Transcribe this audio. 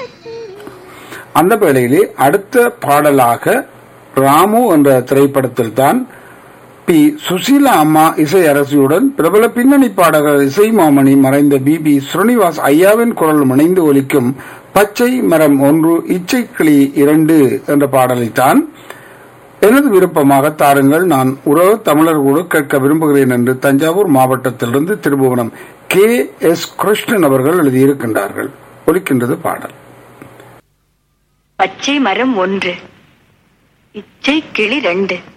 அந்த வேளையிலே அடுத்த பாடலாக ராமு என்ற திரைப்படத்தில் தான் பி சுசீலா அம்மா இசை அரசியுடன் பிரபல பின்னணி பாடகர் இசை மாமணி மறைந்த பி பி ஸ்ரீனிவாஸ் ஐயாவின் குரல் இணைந்து ஒலிக்கும் பச்சை மரம் ஒன்று இச்சைக்கிளி இரண்டு என்ற பாடலைத்தான் எனது விருப்பமாக தாருங்கள் நான் உறவு தமிழர்களோடு கேட்க விரும்புகிறேன் என்று தஞ்சாவூர் மாவட்டத்திலிருந்து திருபுவனம் கே எஸ் கிருஷ்ணன் அவர்கள் எழுதியிருக்கின்றார்கள் ஒலிக்கின்றது பாடல் பச்சை மரம் ஒன்று இச்சை கிளி ரெண்டு